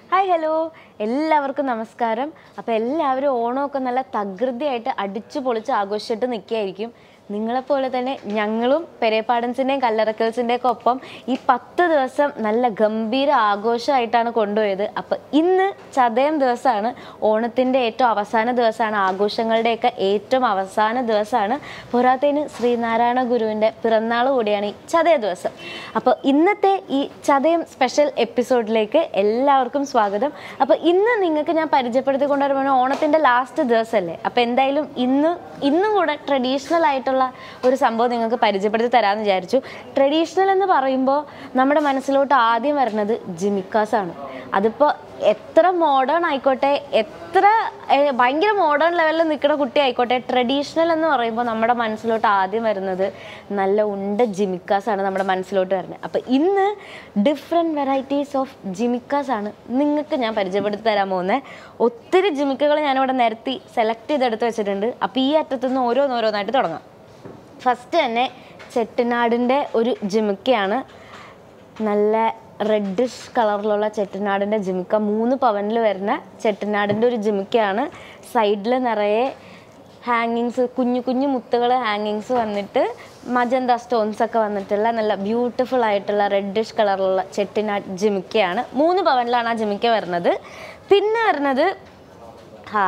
Hi hello എല്ലാവർക്കും നമസ്കാരം അപ്പോൾ എല്ലാവരും ഓണമൊക്കെ നല്ല തകൃതിയായിട്ട് അടിച്ചു പൊളിച്ച് ആഘോഷിച്ചിട്ട് നിൽക്കുകയായിരിക്കും നിങ്ങളെപ്പോലെ തന്നെ ഞങ്ങളും പെരേപ്പാടൻസിൻ്റെയും കല്ലറക്കൽസിൻ്റെയും ഒക്കെ ഒപ്പം ഈ പത്ത് ദിവസം നല്ല ഗംഭീര ആഘോഷമായിട്ടാണ് കൊണ്ടുപോയത് അപ്പോൾ ഇന്ന് ചതയം ദിവസമാണ് ഓണത്തിൻ്റെ ഏറ്റവും അവസാന ദിവസമാണ് ആഘോഷങ്ങളുടെയൊക്കെ ഏറ്റവും അവസാന ദിവസമാണ് പോരാത്തതിന് ശ്രീനാരായണ ഗുരുവിൻ്റെ പിറന്നാൾ കൂടിയാണ് ഈ ചതയ ദിവസം അപ്പോൾ ഇന്നത്തെ ഈ ചതയം സ്പെഷ്യൽ എപ്പിസോഡിലേക്ക് എല്ലാവർക്കും സ്വാഗതം അപ്പോൾ ഇന്ന് നിങ്ങൾക്ക് ഞാൻ പരിചയപ്പെടുത്തി കൊണ്ടുവരുമ്പോൾ ഓണത്തിൻ്റെ ലാസ്റ്റ് ദിവസമല്ലേ അപ്പോൾ എന്തായാലും ഇന്ന് ഇന്നും കൂടെ ട്രഡീഷണൽ ആയിട്ടുള്ള ഒരു സംഭവം നിങ്ങൾക്ക് പരിചയപ്പെടുത്തി തരാമെന്ന് വിചാരിച്ചു ട്രഡീഷണൽ എന്ന് പറയുമ്പോൾ നമ്മുടെ മനസ്സിലോട്ട് ആദ്യം വരുന്നത് ജിമിക്കാസ് ആണ് അതിപ്പോൾ എത്ര മോഡേൺ ആയിക്കോട്ടെ എത്ര ഏഹ്, ഭയങ്കര മോഡേൺ ലെവലിൽ നിൽക്കുന്ന കുട്ടി ആയിക്കോട്ടെ ട്രഡീഷണൽ എന്ന് പറയുമ്പോൾ നമ്മുടെ മനസ്സിലോട്ട് ആദ്യം വരുന്നത് നല്ല ഉണ്ട ജിമിക്കാസ് ആണ് നമ്മുടെ മനസ്സിലോട്ട് വരുന്നത് അപ്പോൾ ഇന്ന് ഡിഫറെൻറ്റ് വെറൈറ്റീസ് ഓഫ് ജിമിക്കാസ് ആണ് നിങ്ങൾക്ക് ഞാൻ പരിചയപ്പെടുത്തി തരാൻ പോകുന്നത് ഒത്തിരി ജിമിക്കകൾ ഞാനിവിടെ നിരത്തി സെലക്ട് ചെയ്തെടുത്ത് വെച്ചിട്ടുണ്ട് അപ്പോൾ ഈ അറ്റത്തുനിന്ന് ഓരോന്നോരോന്നായിട്ട് തുടങ്ങാം ഫസ്റ്റ് തന്നെ ചെട്ടിനാടിൻ്റെ ഒരു ജിമിക്കയാണ് നല്ല റെഡിഷ് കളറിലുള്ള ചെട്ടിനാടിൻ്റെ ജിമിക്ക മൂന്ന് പവനിൽ വരുന്ന ചെട്ടിനാടിൻ്റെ ഒരു ജിമിക്കയാണ് സൈഡിൽ നിറയെ ഹാങ്ങിങ്സ് കുഞ്ഞു കുഞ്ഞു മുത്തുകൾ ഹാങ്ങിങ്സ് വന്നിട്ട് മജന്ത സ്റ്റോൺസ് ഒക്കെ വന്നിട്ടുള്ള നല്ല ബ്യൂട്ടിഫുൾ ആയിട്ടുള്ള റെഡിഷ് കളറിലുള്ള ചെട്ടിനാട് ജിമിക്കയാണ് മൂന്ന് പവനിലാണ് ആ ജിമിക്ക വരുന്നത് പിന്നെ വരുന്നത് ഹാ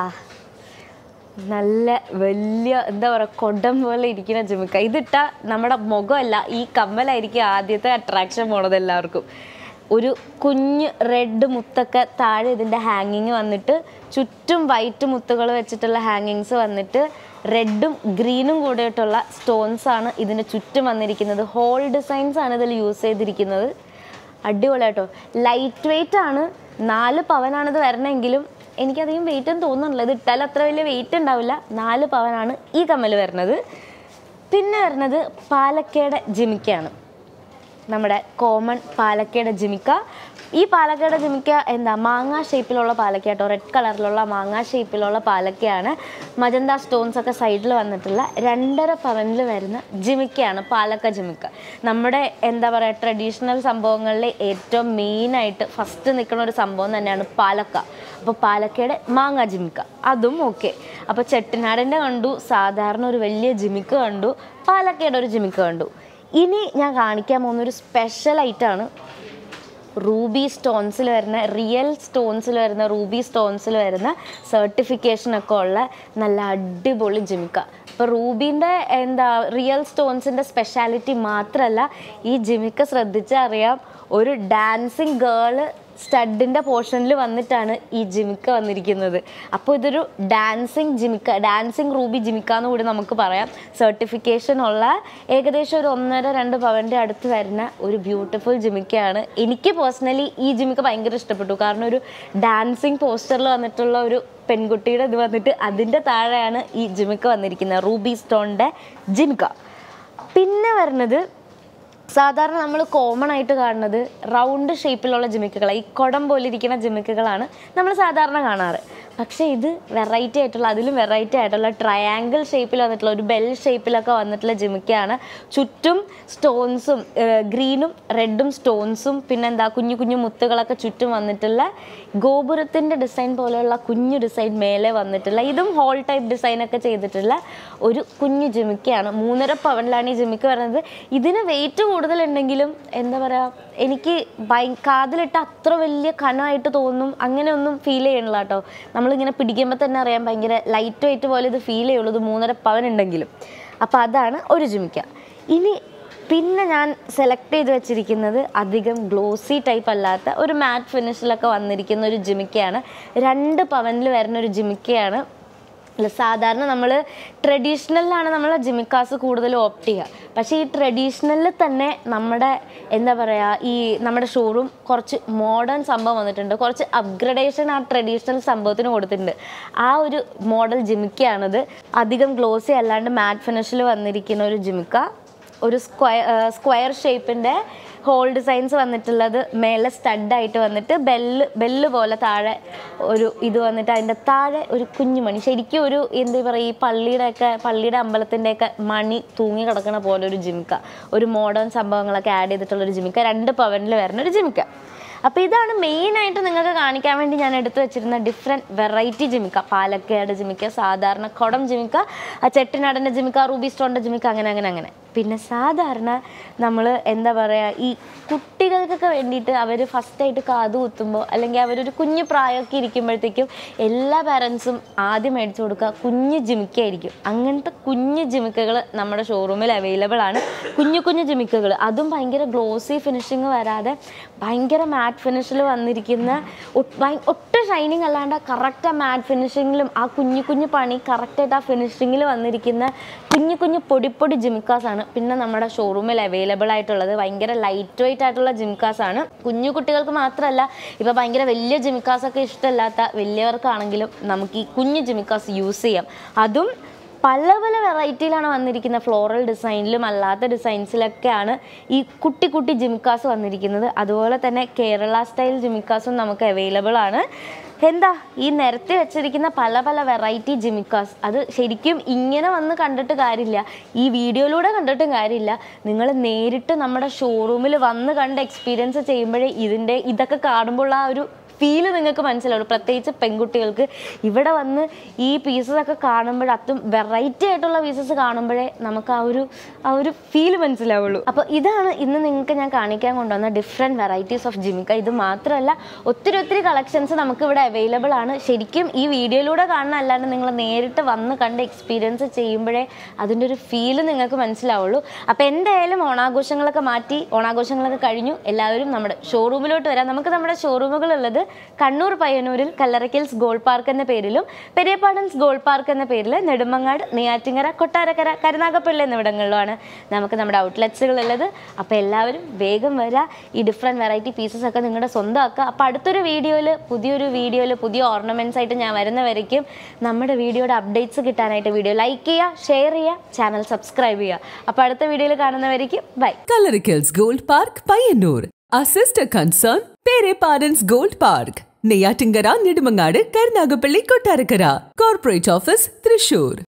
നല്ല വലിയ എന്താ പറയുക കൊടം പോലെ ഇരിക്കുന്ന ജിമിക്ക ഇതിട്ട നമ്മുടെ മുഖമല്ല ഈ കമ്മലായിരിക്കും ആദ്യത്തെ അട്രാക്ഷൻ പോണത് എല്ലാവർക്കും ഒരു കുഞ്ഞ് റെഡ് മുത്തൊക്കെ താഴെ ഇതിൻ്റെ ഹാങ്ങിങ് വന്നിട്ട് ചുറ്റും വൈറ്റ് മുത്തുകൾ വെച്ചിട്ടുള്ള ഹാങ്ങിങ്സ് വന്നിട്ട് റെഡും ഗ്രീനും കൂടിയിട്ടുള്ള സ്റ്റോൺസ് ആണ് ഇതിന് ചുറ്റും വന്നിരിക്കുന്നത് ഹോൾ ഡിസൈൻസ് ആണ് ഇതിൽ യൂസ് ചെയ്തിരിക്കുന്നത് അടിപൊളിയാട്ടോ ലൈറ്റ് വെയിറ്റ് ആണ് നാല് പവനാണിത് വരണമെങ്കിലും എനിക്കധികം വെയിറ്റ് ഒന്നും തോന്നുന്നില്ല ഇത് ഇട്ടാൽ അത്ര വലിയ വെയിറ്റ് ഉണ്ടാവില്ല നാല് പവനാണ് ഈ കമ്മൽ വരുന്നത് പിന്നെ വരുന്നത് പാലക്കയുടെ ജിമിക്കയാണ് നമ്മുടെ കോമൺ പാലക്കയുടെ ജിമിക്ക ഈ പാലക്കയുടെ ജിമിക്ക എന്താ മാങ്ങ ഷേപ്പിലുള്ള പാലക്ക കേട്ടോ റെഡ് കളറിലുള്ള മാങ്ങ ഷേപ്പിലുള്ള പാലക്കയാണ് മജന്ത സ്റ്റോൺസ് ഒക്കെ സൈഡിൽ വന്നിട്ടുള്ള രണ്ടര പവനിൽ വരുന്ന ജിമിക്കയാണ് പാലക്ക ജിമിക്ക നമ്മുടെ എന്താ പറയുക ട്രഡീഷണൽ സംഭവങ്ങളിൽ ഏറ്റവും മെയിനായിട്ട് ഫസ്റ്റ് നിൽക്കുന്ന ഒരു സംഭവം തന്നെയാണ് പാലക്ക അപ്പോൾ പാലക്കയുടെ മാങ്ങ ജിമിക്ക അതും ഓക്കെ അപ്പോൾ ചെട്ടിനാടിൻ്റെ കണ്ടു സാധാരണ ഒരു വലിയ ജിമിക്ക കണ്ടു പാലക്കയുടെ ഒരു ജിമിക്ക കണ്ടു ഇനി ഞാൻ കാണിക്കാൻ പോകുന്ന ഒരു സ്പെഷ്യൽ ഐറ്റമാണ് റൂബി സ്റ്റോൺസിൽ വരുന്ന റിയൽ സ്റ്റോൺസിൽ വരുന്ന റൂബി സ്റ്റോൺസിൽ വരുന്ന സർട്ടിഫിക്കേഷൻ ഒക്കെ ഉള്ള നല്ല അടിപൊളി ജിമിക്ക അപ്പോൾ റൂബീൻ്റെ എന്താ റിയൽ സ്റ്റോൺസിൻ്റെ സ്പെഷ്യാലിറ്റി മാത്രമല്ല ഈ ജിമിക്ക ശ്രദ്ധിച്ചാൽ അറിയാം ഒരു ഡാൻസിങ് ഗേള് സ്റ്റഡിൻ്റെ പോർഷനിൽ വന്നിട്ടാണ് ഈ ജിമിക്ക വന്നിരിക്കുന്നത് അപ്പോൾ ഇതൊരു ഡാൻസിങ് ജിമിക്ക ഡാൻസിങ് റൂബി ജിമിക്ക എന്ന് കൂടി നമുക്ക് പറയാം സർട്ടിഫിക്കേഷൻ ഉള്ള ഏകദേശം ഒരു ഒന്നര രണ്ട് പവൻ്റെ അടുത്ത് വരുന്ന ഒരു ബ്യൂട്ടിഫുൾ ജിമിക്കയാണ് എനിക്ക് പേഴ്സണലി ഈ ജിമിക്ക ഭയങ്കര ഇഷ്ടപ്പെട്ടു കാരണം ഒരു ഡാൻസിങ് പോസ്റ്ററിൽ വന്നിട്ടുള്ള ഒരു പെൺകുട്ടിയുടെ ഇത് വന്നിട്ട് അതിൻ്റെ താഴെയാണ് ഈ ജിമിക്ക വന്നിരിക്കുന്നത് റൂബി സ്റ്റോണിൻ്റെ ജിമിക്ക പിന്നെ വരുന്നത് സാധാരണ നമ്മൾ കോമൺ ആയിട്ട് കാണുന്നത് റൗണ്ട് ഷേപ്പിലുള്ള ജിമിക്കുകളാണ് ഈ കുടം പോലെ ഇരിക്കുന്ന ജിമിക്കുകളാണ് നമ്മൾ സാധാരണ കാണാറ് പക്ഷേ ഇത് വെറൈറ്റി ആയിട്ടുള്ള അതിലും വെറൈറ്റി ആയിട്ടുള്ള ട്രയാങ്കിൾ ഷേപ്പിൽ വന്നിട്ടുള്ള ഒരു ബെൽ ഷേപ്പിലൊക്കെ വന്നിട്ടുള്ള ജിമിക്കയാണ് ചുറ്റും സ്റ്റോൺസും ഗ്രീനും റെഡും സ്റ്റോൺസും പിന്നെന്താ കുഞ്ഞു കുഞ്ഞു മുത്തുകളൊക്കെ ചുറ്റും വന്നിട്ടുള്ള ഗോപുരത്തിൻ്റെ ഡിസൈൻ പോലെയുള്ള കുഞ്ഞു ഡിസൈൻ മേലെ വന്നിട്ടുള്ള ഇതും ഹോൾ ടൈപ്പ് ഡിസൈനൊക്കെ ചെയ്തിട്ടുള്ള ഒരു കുഞ്ഞു ജിമിക്കയാണ് മൂന്നര പവനിലാണ് ഈ ജിമിക്ക വരുന്നത് ഇതിന് വെയിറ്റ് കൂടുതലുണ്ടെങ്കിലും എന്താ പറയുക എനിക്ക് ഭയ കാതിലിട്ട് അത്ര വലിയ കനമായിട്ട് തോന്നും അങ്ങനെയൊന്നും ഫീൽ ചെയ്യണില്ല കേട്ടോ നമ്മളിങ്ങനെ പിടിക്കുമ്പോൾ തന്നെ അറിയാം ഭയങ്കര ലൈറ്റ് വെയിറ്റ് പോലെ ഇത് ഫീൽ ചെയ്യുള്ളൂ ഇത് മൂന്നര പവൻ ഉണ്ടെങ്കിലും അപ്പോൾ അതാണ് ഒരു ജിമിക്ക ഇനി പിന്നെ ഞാൻ സെലക്ട് ചെയ്ത് വെച്ചിരിക്കുന്നത് അധികം ഗ്ലോസി ടൈപ്പ് അല്ലാത്ത ഒരു മാറ്റ് ഫിനിഷിലൊക്കെ വന്നിരിക്കുന്ന ഒരു ജിമിക്കയാണ് രണ്ട് പവനിൽ വരുന്ന ഒരു ജിമിക്കയാണ് അല്ല സാധാരണ നമ്മൾ ട്രഡീഷണലിലാണ് നമ്മൾ ജിമിക്കാസ് കൂടുതൽ ഓപ്റ്റ് ചെയ്യുക പക്ഷേ ഈ ട്രഡീഷണലിൽ തന്നെ നമ്മുടെ എന്താ പറയുക ഈ നമ്മുടെ ഷോറൂം കുറച്ച് മോഡേൺ സംഭവം വന്നിട്ടുണ്ട് കുറച്ച് അപ്ഗ്രഡേഷൻ ആ ട്രഡീഷണൽ സംഭവത്തിന് കൊടുത്തിട്ടുണ്ട് ആ ഒരു മോഡൽ ജിമിക്കയാണിത് അധികം ഗ്ലോസി അല്ലാണ്ട് മാറ്റ് ഫിനിഷിൽ വന്നിരിക്കുന്ന ഒരു ജിമിക്ക ഒരു സ്ക്വയർ സ്ക്വയർ ഷേപ്പിൻ്റെ ഹോൾ ഡിസൈൻസ് വന്നിട്ടുള്ളത് മേലെ സ്റ്റഡായിട്ട് വന്നിട്ട് ബെല്ല് ബെല്ല് പോലെ താഴെ ഒരു ഇത് വന്നിട്ട് അതിൻ്റെ താഴെ ഒരു കുഞ്ഞു മണി ശരിക്കും ഒരു എന്താ പറയുക ഈ പള്ളിയുടെയൊക്കെ പള്ളിയുടെ അമ്പലത്തിൻ്റെയൊക്കെ മണി തൂങ്ങി കിടക്കണ പോലെ ഒരു ജിമിക്ക ഒരു മോഡേൺ സംഭവങ്ങളൊക്കെ ആഡ് ചെയ്തിട്ടുള്ള ഒരു ജിമിക്ക രണ്ട് പവനിൽ വരുന്ന ഒരു ജിമിക്ക അപ്പോൾ ഇതാണ് മെയിനായിട്ട് നിങ്ങൾക്ക് കാണിക്കാൻ വേണ്ടി ഞാൻ എടുത്തു വെച്ചിരുന്ന ഡിഫറെൻറ്റ് വെറൈറ്റി ജിമിക്ക പാലക്കയുടെ ജിമിക്ക സാധാരണ കുടം ജിമിക്ക ആ ചെട്ടിനാടൻ്റെ ജിമിക്ക റൂബി സ്റ്റോണിൻ്റെ ജിമിക്ക അങ്ങനെ അങ്ങനെ അങ്ങനെ പിന്നെ സാധാരണ നമ്മൾ എന്താ പറയുക ഈ കുട്ടികൾക്കൊക്കെ വേണ്ടിയിട്ട് അവർ ഫസ്റ്റായിട്ട് കാത് കുത്തുമ്പോൾ അല്ലെങ്കിൽ അവരൊരു കുഞ്ഞു പ്രായമൊക്കെ ഇരിക്കുമ്പോഴത്തേക്കും എല്ലാ പാരൻസും ആദ്യം മേടിച്ചു കൊടുക്കുക കുഞ്ഞു ജിമിക്കായിരിക്കും അങ്ങനത്തെ കുഞ്ഞു ജിമിക്കകൾ നമ്മുടെ ഷോറൂമിൽ അവൈലബിൾ ആണ് കുഞ്ഞു കുഞ്ഞു ജിമിക്കകൾ അതും ഭയങ്കര ഗ്ലോസി ഫിനിഷിങ് വരാതെ ഭയങ്കര മാറ്റ് ഫിനിഷിൽ വന്നിരിക്കുന്ന ഒട്ട് ഭയ- ഒട്ടും ഷൈനിങ് അല്ലാണ്ട് കറക്റ്റ് ആ മാറ്റ് ഫിനിഷിങ്ങിലും ആ കുഞ്ഞു കുഞ്ഞു പണി കറക്റ്റായിട്ട് ആ ഫിനിഷിങ്ങിൽ വന്നിരിക്കുന്ന കുഞ്ഞു കുഞ്ഞു പൊടിപ്പൊടി ജിമിക്കാസ് ആണ് പിന്നെ നമ്മുടെ ഷോറൂമിൽ അവൈലബിൾ ആയിട്ടുള്ളത് ഭയങ്കര ലൈറ്റ് വെയിറ്റ് ആയിട്ടുള്ള ജിമിക്കാസ് ആണ് കുഞ്ഞു കുട്ടികൾക്ക് മാത്രമല്ല ഇപ്പോൾ ഭയങ്കര വലിയ ജിമിക്കാസ് ഒക്കെ ഇഷ്ടമല്ലാത്ത വലിയവർക്കാണെങ്കിലും നമുക്ക് ഈ കുഞ്ഞു ജിമിക്കാസ് യൂസ് ചെയ്യാം അതും പല പല വെറൈറ്റിയിലാണ് വന്നിരിക്കുന്നത് ഫ്ലോറൽ ഡിസൈനിലും അല്ലാത്ത ഡിസൈൻസിലൊക്കെയാണ് ഈ കുട്ടി കുട്ടി ജിമിക്കാസ് വന്നിരിക്കുന്നത് അതുപോലെ തന്നെ കേരള സ്റ്റൈൽ ജിമിക്കാസും നമുക്ക് അവൈലബിൾ ആണ് എന്താ ഈ നിരത്തി വെച്ചിരിക്കുന്ന പല പല വെറൈറ്റി ജിമിക്കാസ് അത് ശരിക്കും ഇങ്ങനെ വന്ന് കണ്ടിട്ട് കാര്യമില്ല ഈ വീഡിയോയിലൂടെ കണ്ടിട്ടും കാര്യമില്ല നിങ്ങൾ നേരിട്ട് നമ്മുടെ ഷോറൂമിൽ വന്ന് കണ്ട് എക്സ്പീരിയൻസ് ചെയ്യുമ്പോഴേ ഇതിൻ്റെ ഇതൊക്കെ കാണുമ്പോൾ ആ ഒരു ഫീല് നിങ്ങൾക്ക് മനസ്സിലാവുള്ളൂ പ്രത്യേകിച്ച് പെൺകുട്ടികൾക്ക് ഇവിടെ വന്ന് ഈ പീസസ് ഒക്കെ കാണുമ്പോൾ അതും വെറൈറ്റി ആയിട്ടുള്ള പീസസ് കാണുമ്പോഴേ നമുക്ക് ആ ഒരു ആ ഒരു ഫീല് മനസ്സിലാവുള്ളൂ അപ്പോൾ ഇതാണ് ഇന്ന് നിങ്ങൾക്ക് ഞാൻ കാണിക്കാൻ കൊണ്ടുവന്ന ഡിഫറെൻറ്റ് വെറൈറ്റീസ് ഓഫ് ജിമിക്ക ഇത് മാത്രമല്ല ഒത്തിരി ഒത്തിരി കളക്ഷൻസ് നമുക്ക് ഇവിടെ അവൈലബിൾ ആണ് ശരിക്കും ഈ വീഡിയോയിലൂടെ കാണുന്ന അല്ലാണ്ട് നിങ്ങൾ നേരിട്ട് വന്ന് കണ്ട് എക്സ്പീരിയൻസ് ചെയ്യുമ്പോഴേ അതിൻ്റെ ഒരു ഫീല് നിങ്ങൾക്ക് മനസ്സിലാവുള്ളൂ അപ്പോൾ എന്തായാലും ഓണാഘോഷങ്ങളൊക്കെ മാറ്റി ഓണാഘോഷങ്ങളൊക്കെ കഴിഞ്ഞു എല്ലാവരും നമ്മുടെ ഷോറൂമിലോട്ട് വരാം നമുക്ക് നമ്മുടെ ഷോറൂമുകൾ ഉള്ളത് കണ്ണൂർ പയ്യന്നൂരിൽ കല്ലറയ്ക്കൽസ് ഗോൾഡ് പാർക്ക് എന്ന പേരിലും പെരിയപ്പാടൻസ് ഗോൾഡ് പാർക്ക് എന്ന പേരിൽ നെടുമങ്ങാട് നെയ്യാറ്റിങ്ങര കൊട്ടാരക്കര കരുനാഗപ്പള്ളി എന്നിവിടങ്ങളിലുമാണ് നമുക്ക് നമ്മുടെ ഔട്ട്ലെറ്റ്സുകൾ ഉള്ളത് അപ്പോൾ എല്ലാവരും വേഗം വരിക ഈ ഡിഫറെൻറ്റ് വെറൈറ്റി പീസസ് ഒക്കെ നിങ്ങളുടെ സ്വന്തമാക്കുക അപ്പോൾ അടുത്തൊരു വീഡിയോയിൽ പുതിയൊരു വീഡിയോയിൽ പുതിയ ഓർണമെൻറ്റ്സ് ആയിട്ട് ഞാൻ വരുന്നവരേക്കും നമ്മുടെ വീഡിയോയുടെ അപ്ഡേറ്റ്സ് കിട്ടാനായിട്ട് വീഡിയോ ലൈക്ക് ചെയ്യുക ഷെയർ ചെയ്യുക ചാനൽ സബ്സ്ക്രൈബ് ചെയ്യുക അപ്പോൾ അടുത്ത വീഡിയോയിൽ കാണുന്നവരേക്കും bye Coloricals Gold Park, Payyanur. Our sister concern, Pere Parents Gold Park. Neyyattinkara Nedumangad Karunagappally Kottarakkara corporate office Thrissur